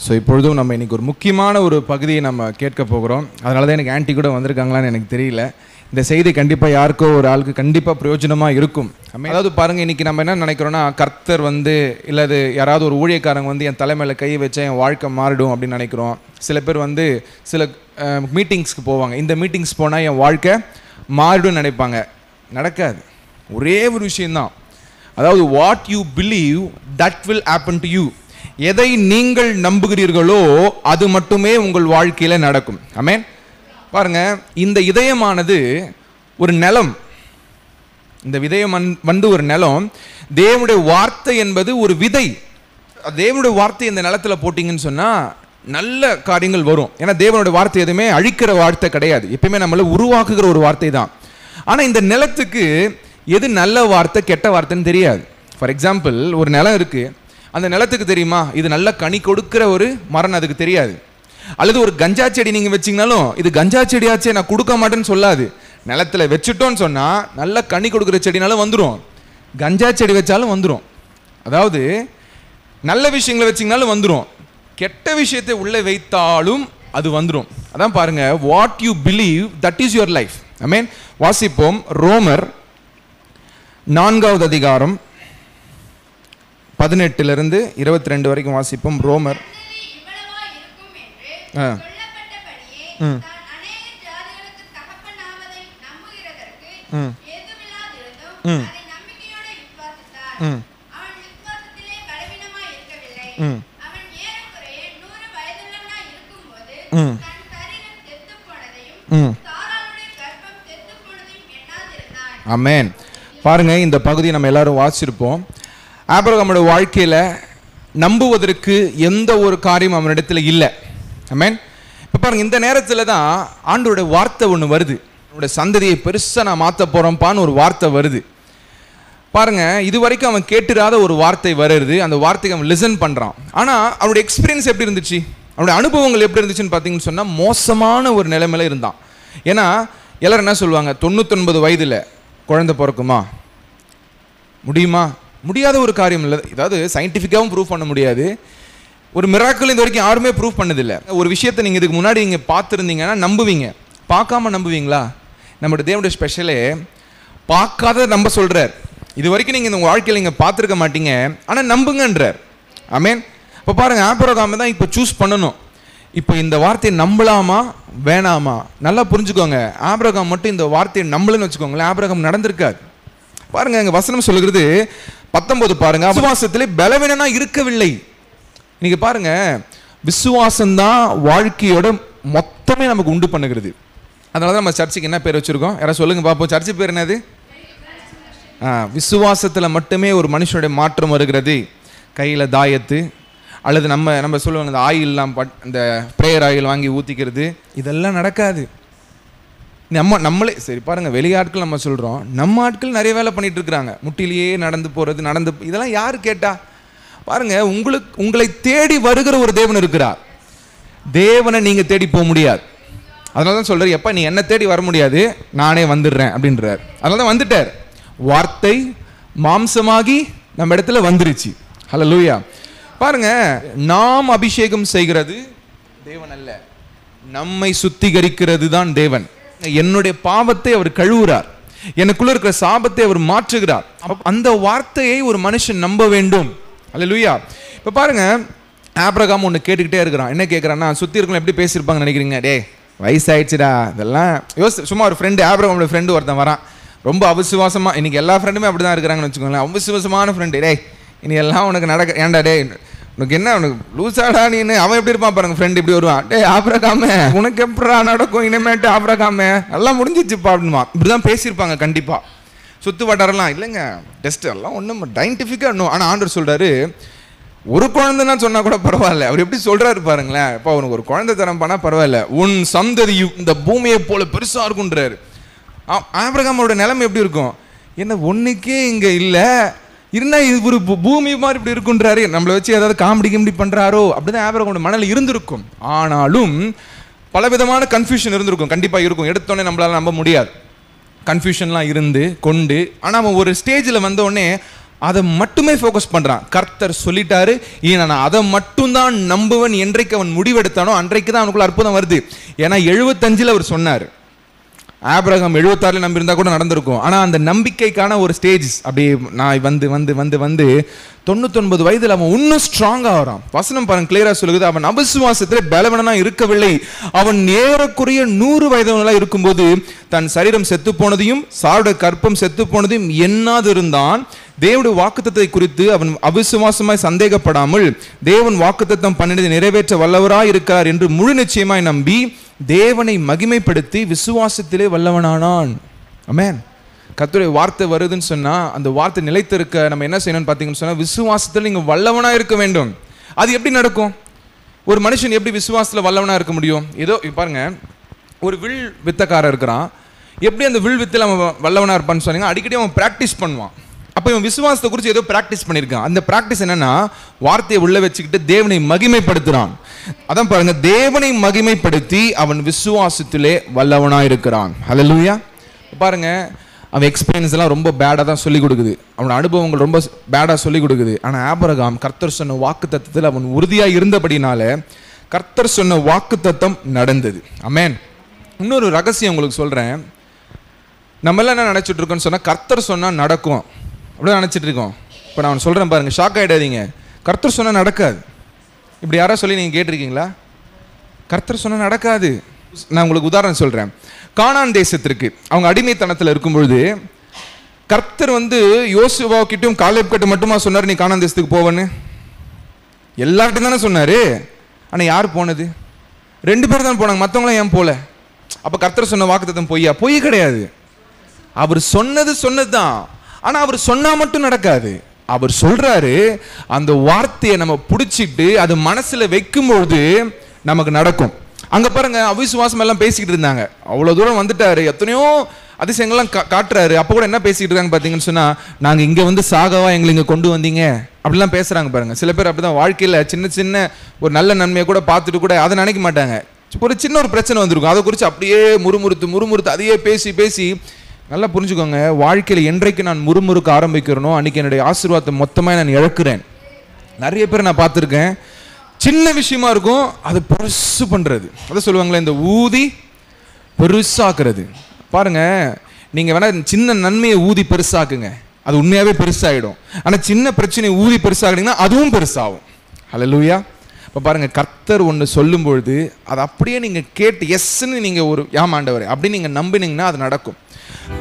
So இப்பொழுதும் நம்ம இன்னைக்கு ஒரு முக்கியமான ஒரு பகுதியை நம்ம கேட்க போகிறோம் அதனால தான் எனக்கு ஆன்ட்டி கூட வந்திருக்காங்களான்னு எனக்கு தெரியல இந்த செய்தி கண்டிப்பாக யாருக்கோ ஒரு ஆளுக்கு கண்டிப்பாக பிரயோஜனமாக இருக்கும் அதாவது பாருங்கள் இன்னைக்கு நம்ம என்ன நினைக்கிறோன்னா கர்த்தர் வந்து இல்லது யாராவது ஒரு ஊழியக்காரங்க வந்து என் தலைமையில் கை வச்சா என் வாழ்க்கை மாறிடும் அப்படின்னு நினைக்கிறோம் சில பேர் வந்து சில மீட்டிங்ஸ்க்கு போவாங்க இந்த மீட்டிங்ஸ் போனால் என் வாழ்க்கை மாறிடும்னு நினைப்பாங்க நடக்காது ஒரே ஒரு விஷயம்தான் அதாவது what you believe that will happen to you எதை நீங்கள் நம்புகிறீர்களோ அது மட்டுமே உங்கள் வாழ்க்கையில் நடக்கும் ஆமென் பாருங்க இந்த இதயமானது ஒரு நிலம் இந்த விதயம் வந்- வந்து ஒரு நிலம் தேவனுடைய வார்த்தை என்பது ஒரு விதை தேவனுடைய வார்த்தை இந்த நிலத்துல போட்டிங்கன்னு சொன்னா நல்ல காரியங்கள் வரும் ஏன்னா தேவனுடைய வார்த்தை எதுவுமே அழிக்கிற வார்த்தை கிடையாது எப்பயுமே நம்மள உருவாக்குகிற ஒரு வார்த்தை தான் ஆனா இந்த நிலத்துக்கு எது நல்ல வார்த்தை கெட்ட வார்த்தைன்னு தெரியாது ஃபார் எக்ஸாம்பிள் ஒரு நிலம் இருக்கு அந்த நிலத்துக்கு தெரியுமா இது நல்ல கனி கொடுக்கிற ஒரு மரம் அதுக்கு தெரியாது அல்லது ஒரு கஞ்சா செடி நீங்க வச்சீங்கனாலும் இது கஞ்சா செடியாச்சே நான் கொடுக்க மாட்டேன்னு சொல்லாது நிலத்துல வச்சுட்டோன்னு சொன்னா நல்ல கனி கொடுக்குற செடினாலும் வந்துரும் கஞ்சா செடி வச்சாலும் வந்துரும் அதாவது நல்ல விஷயங்களை வச்சீங்கனாலும் வந்துரும் கெட்ட விஷயத்தை உள்ளே வைத்தாலும் அது வந்துரும் அதான் பாருங்க what you believe that is your life I mean வாசிப்போம் ரோமர் நான்காவது அதிகாரம் பதினெட்டுலேருந்து இருபத்தி ரெண்டு வரைக்கும் வாசிப்போம் ரோமர் இவ்வளவா இருக்கும் என்று ஆ. சொல்லப்பட்டபடியே ம். தான் அநேக ஜாதிகளுக்கு தகப்பனாவதை நம்புகிறதற்கு ம். ஏதுமில்லாதிருந்தும் ம். அதை நம்பிக்கையோடு விசுவாசித்தான். ம். அவன் விசுவாசத்திலே பலவீனமாய் இருக்கவில்லை. ம். அவன் ஏறக்குறைய நூறு வயதுள்ளவனாய் இருக்கும்போது ம். தன் சரீரம் செத்துப் போனதையும் ம் சாராளுடைய கர்ப்பம் செத்துப் போனதையும் எண்ணாதிருந்தான். அமேன் பாருங்க இந்த பகுதியை நம்ம எல்லாரும் வாசிச்சிருப்போம் ஆபிரகாமோட வாழ்க்கையில நம்புவதற்கு எந்த ஒரு காரியம் அவனிடத்துல இல்லை அமேன் இப்போ பாருங்க இந்த நேரத்தில் தான் ஆண்டோடைய வார்த்தை ஒன்று வருது அவனுடைய சந்ததியை பெருசாக நான் மாற்ற போகிறோம்ப்பான்னு ஒரு வார்த்தை வருது பாருங்க இது வரைக்கும் அவன் கேட்டிராத ஒரு வார்த்தை வருது அந்த வார்த்தைக்கு அவன் லிசன் பண்றான் ஆனா அவனுடைய எக்ஸ்பீரியன்ஸ் எப்படி இருந்துச்சு அவனுடைய அனுபவங்கள் எப்படி இருந்துச்சுன்னு பார்த்தீங்கன்னு சொன்னா மோசமான ஒரு நிலைமையில இருந்தான் ஏன்னா எல்லாரும் என்ன சொல்லுவாங்க தொண்ணூத்தொன்பது வயதுல குழந்தை பிறக்குமா முடியுமா முடியாத ஒரு காரியம் இல்லை அதாவது சயின்டிஃபிக்காகவும் ப்ரூவ் பண்ண முடியாது ஒரு மிராக்கள் இது வரைக்கும் யாருமே ப்ரூவ் பண்ணதில்லை ஒரு விஷயத்தை நீங்கள் இதுக்கு முன்னாடி நீங்கள் பார்த்துருந்தீங்கன்னா நம்புவீங்க பார்க்காம நம்புவீங்களா நம்முடைய தேவனுடைய ஸ்பெஷலே பார்க்காத நம்ப சொல்கிறார் இது வரைக்கும் நீங்கள் இந்த உங்கள் வாழ்க்கையில் நீங்கள் பார்த்துருக்க மாட்டீங்க ஆனால் நம்புங்கன்றார் ஆமேன் இப்போ பாருங்க ஆபிரகாம தான் இப்போ சூஸ் பண்ணணும் இப்போ இந்த வார்த்தையை நம்பலாமா வேணாமா நல்லா புரிஞ்சுக்கோங்க ஆபிரகாம் மட்டும் இந்த வார்த்தையை நம்பலன்னு வச்சுக்கோங்களேன் ஆபிரகாம் நடந்திருக்காது பாருங்க அங்க வசனம் சொல்லுகிறது பத்தொன்பது பாருங்க விசுவாசத்திலே பலவீனனா இருக்கவில்லை நீங்க பாருங்க விசுவாசம்தான் வாழ்க்கையோட மொத்தமே நமக்கு உண்டு பண்ணுகிறது அதனால தான் நம்ம சர்ச்சுக்கு என்ன பேர் வச்சிருக்கோம் யாராவது சொல்லுங்க பாப்போம் சர்ச்சு பேர் என்னது ஆ விசுவாசத்தில் மட்டுமே ஒரு மனுஷனுடைய மாற்றம் வருகிறது கையில் தாயத்து அல்லது நம்ம நம்ம சொல்லுவாங்க இந்த ஆயில்லாம் பட் இந்த ப்ரேயர் ஆயில் வாங்கி ஊற்றிக்கிறது இதெல்லாம் நடக்காது நம்ம நம்மளே சரி பாருங்க வெளியாட்கள் நம்ம சொல்கிறோம் நம்ம ஆட்கள் நிறைய வேலை பண்ணிட்டு இருக்கிறாங்க முட்டிலேயே நடந்து போகிறது நடந்து இதெல்லாம் யார் கேட்டா பாருங்க உங்களுக்கு உங்களை தேடி வருகிற ஒரு தேவன் இருக்கிறார் தேவனை நீங்க தேடி போக முடியாது அதனால தான் சொல்றாரு எப்ப நீ என்ன தேடி வர முடியாது நானே வந்துடுறேன் அப்படின்றார் அதனால தான் வந்துட்டார் வார்த்தை மாம்சமாகி நம்ம இடத்துல வந்துருச்சு ஹலோ லூயா பாருங்க நாம் அபிஷேகம் செய்கிறது தேவன் அல்ல நம்மை சுத்திகரிக்கிறது தான் தேவன் என்னுடைய பாவத்தை அவர் கழுவுறார் எனக்குள்ள இருக்கிற சாபத்தை அவர் மாற்றுகிறார் அப்ப அந்த வார்த்தையை ஒரு மனுஷன் நம்ப வேண்டும் அல்லேலூயா இப்ப பாருங்க ஆபிரகாம் ஒன்று கேட்டுக்கிட்டே இருக்கிறான் என்ன கேட்குறான்னா சுற்றி இருக்கவங்க எப்படி பேசியிருப்பாங்கன்னு நினைக்கிறீங்க டே வயசாயிடுச்சுடா இதெல்லாம் யோசி சும்மா ஒரு ஃப்ரெண்டு ஆபிரகாமோட ஃப்ரெண்டு ஒருத்தன் வரான் ரொம்ப அவிசுவாசமா இன்னைக்கு எல்லா ஃப்ரெண்டுமே அப்படி தான் இருக்கிறாங்கன்னு வச்சுக்கோங்களேன் அவிசுவாசமான ஃப்ரெண்டு டேய் இனி எல்லாம் உனக்கு நடக்க ஏன்டா டேய் உனக்கு என்ன உனக்கு லூசாடா நீனு அவன் எப்படி இருப்பான் பாருங்க ஃப்ரெண்ட் இப்படி வருவான் டேய் ஆபிரகாம உனக்கு எப்படா நடக்கும் இனிமேட்டு ஆபிரகாம எல்லாம் முடிஞ்சிச்சுப்பா அப்படின்மா இப்படிதான் பேசியிருப்பாங்க கண்டிப்பா சுத்து வட்டாரம்லாம் இல்லைங்க டெஸ்ட் எல்லாம் ஒன்றும் சயின்டிஃபிக்காக இன்னும் ஆனால் ஆண்டர் சொல்றாரு ஒரு குழந்தைன்னா சொன்னா கூட பரவாயில்ல அவர் எப்படி சொல்றாரு பாருங்களேன் அப்பா உனக்கு ஒரு குழந்தை தரம் பண்ணா பரவாயில்ல உன் சந்ததி இந்த பூமியை போல பெருசா இருக்குன்றாரு ஆ- ஆபிரகாமோட நிலைமை எப்படி இருக்கும் என்ன ஒண்ணுக்கே இங்க இல்ல இருந்தா இது ஒரு பூ- பூமி மாதிரி இப்படி இருக்குன்றாரு நம்மளை வச்சு ஏதாவது காமெடி கிமெடி பண்றாரோ அப்படிதான் ஆபிரகாமோட மனநிலை இருந்திருக்கும் ஆனாலும் பலவிதமான கன்ஃபியூஷன் இருந்திருக்கும் கண்டிப்பா இருக்கும் எடுத்தோடனே நம்மளால நம்ப முடியாது கன்ஃபியூஷன்லாம் இருந்து கொண்டு ஆனால் அவன் ஒரு ஸ்டேஜில் வந்த உடனே அதை மட்டுமே ஃபோக்கஸ் பண்றான் கர்த்தர் சொல்லிட்டாரு இனி நான் அதை மட்டும்தான் நம்புவன் என்றைக்கு அவன் முடிவெடுத்தானோ அன்றைக்கு தான் அவனுக்குள்ள அற்புதம் வருது ஏன்னா எழுபத்தஞ்சில் அவர் சொன்னார் ஆபிரகாம் எழுபத்தாறுல நம்பியிருந்தா கூட நடந்திருக்கும் ஆனா அந்த நம்பிக்கைக்கான ஒரு ஸ்டேஜ் அப்படியே நான் வந்து வந்து வந்து வந்து தொண்ணூத்தொன்பது வயதில் அவன் இன்னும் ஸ்ட்ராங் ஆகிறான் வசனம் பாருங்க கிளியரா சொல்லுது அவன் அவிசுவாசத்திலே பலவனா இருக்கவில்லை அவன் ஏறக்குறைய நூறு வயதுகளா இருக்கும்போது தன் சரீரம் செத்து போனதையும் சாருடைய கற்பம் செத்து போனதையும் எண்ணாது இருந்தான் தேவனுடைய வாக்குத்தத்தை குறித்து அவன் அவிசுவாசமாய் சந்தேகப்படாமல் தேவன் வாக்குத்தத்தம் பண்ணினதை நிறைவேற்ற வல்லவராய் இருக்கிறார் என்று முழு நிச்சயமாய் நம்பி தேவனை மகிமைப்படுத்தி விசுவாசத்திலே வல்லவனானான் அமேன் கர்த்தருடைய வார்த்தை வருதுன்னு சொன்னா அந்த வார்த்தை நிலைத்திருக்க நம்ம என்ன செய்யணும்னு பார்த்தீங்கன்னு சொன்னா விசுவாசத்தில் நீங்க வல்லவனா இருக்க வேண்டும் அது எப்படி நடக்கும் ஒரு மனுஷன் எப்படி விசுவாசத்துல வல்லவனா இருக்க முடியும் ஏதோ இப்ப பாருங்க ஒரு வில் வித்தக்காரர் இருக்கிறான் எப்படி அந்த வில் வித்தில் அவன் வல்லவனா இருப்பான்னு சொன்னீங்க அடிக்கடி அவன் பிராக்டிஸ் பண்ணுவான் அப்போ இவன் விசுவாசத்தை குறித்து ஏதோ பிராக்டிஸ் பண்ணியிருக்கான் அந்த பிராக்டிஸ் என்னன்னா வார்த்தையை உள்ள வச்சுக்கிட்டு தேவனை மகிமைப்படுத்துறான் அதான் பாருங்க தேவனை மகிமைப்படுத்தி அவன் விசுவாசத்திலே வல்லவனா இருக்கிறான் ஹalleluya பாருங்க அவன் எக்ஸ்பீரியன்ஸ் எல்லாம் ரொம்ப பேடாக தான் சொல்லி கொடுக்குது அவனோட அனுபவங்கள் ரொம்ப பேடாக சொல்லி கொடுக்குது ஆனால் ஆபரகாம் கர்த்தர் சொன்ன வாக்கு தத்துவத்தில் அவன் உறுதியாக இருந்தபடினால கர்த்தர் சொன்ன வாக்கு தத்தம் நடந்தது அமேன் இன்னொரு ரகசியம் உங்களுக்கு சொல்கிறேன் நம்ம எல்லாம் என்ன நினச்சிட்டு இருக்கோம்னு சொன்னால் கர்த்தர் சொன்னால் நடக்கும் அப்படியே நினச்சிட்டு இருக்கோம் இப்போ நான் சொல்கிறேன் பாருங்க ஷாக் ஆகிடாதீங்க கர்த்தர் சொன்னால் நடக்காது இப்படி யாரோ சொல்லி நீங்கள் கேட்டிருக்கீங்களா கர்த்தர் சொன்னால் நடக்காது நான் உங்களுக்கு உதாரணம் சொல்கிறேன் கானான் தேசத்திற்கு அவங்க அடிமைத்தனத்தில் இருக்கும்பொழுது கர்த்தர் வந்து யோசுவா கிட்டும் காலேப் கிட்ட மட்டுமா சொன்னார் நீ கானான் தேசத்துக்கு போவன்னு எல்லார்ட்டும் தானே சொன்னாரு ஆனால் யார் போனது ரெண்டு பேர் தான் போனாங்க மற்றவங்களாம் ஏன் போல அப்போ கர்த்தர் சொன்ன வாக்குத்தத்தம் பொய்யா பொய் கிடையாது அவர் சொன்னது சொன்னதுதான் ஆனா அவர் சொன்னா மட்டும் நடக்காது அவர் சொல்றாரு அந்த வார்த்தையை நம்ம பிடிச்சிட்டு அது மனசுல வைக்கும்பொழுது நமக்கு நடக்கும் அங்க பாருங்க அவிசுவாசம் எல்லாம் பேசிக்கிட்டு இருந்தாங்க அவ்வளவு தூரம் வந்துட்டாரு எத்தனையோ அதிசயங்கள்லாம் கா- காட்டுறாரு அப்போ கூட என்ன பேசிக்கிட்டு இருக்காங்க பார்த்தீங்கன்னு சொன்னா நாங்க இங்க வந்து சாகவா எங்களை இங்க கொண்டு வந்தீங்க அப்படிலாம் பேசுறாங்க பாருங்க சில பேர் அப்படிதான் வாழ்க்கையில சின்ன சின்ன ஒரு நல்ல நன்மையை கூட பார்த்துட்டு கூட அதை நினைக்க மாட்டாங்க ஒரு சின்ன ஒரு பிரச்சனை வந்திருக்கும் அதை குறித்து அப்படியே முறுமுறுத்து முறுமுறுத்து அதையே பேசி பேசி நல்லா புரிஞ்சுக்கோங்க வாழ்க்கையில் என்றைக்கு நான் முறுமுறுக்க ஆரம்பிக்கிறேனோ அன்னைக்கு என்னுடைய ஆசீர்வாதத்தை மொத்தமாக நான் இழக்கிறேன் நிறைய பேர் நான் பார்த்துருக்கேன் சின்ன விஷயமா இருக்கும் அதை பெருசு பண்றது அதை சொல்லுவாங்களே இந்த ஊதி பெருசாக்குறது பாருங்க நீங்க வேணா சின்ன நன்மையை ஊதி பெருசாக்குங்க அது உண்மையாவே பெருசாயிடும் ஆனா சின்ன பிரச்சனையை ஊதி பெருசாக்குனீங்கன்னா அதுவும் பெருசாகும் ஹalleluya இப்போ பாருங்க கர்த்தர் ஒன்று சொல்லும் பொழுது அதை அப்படியே நீங்க கேட்டு எஸ்ன்னு நீங்க ஒரு ஏமாண்டவர் அப்படி நீங்க நம்பினீங்கன்னா அது நடக்கும்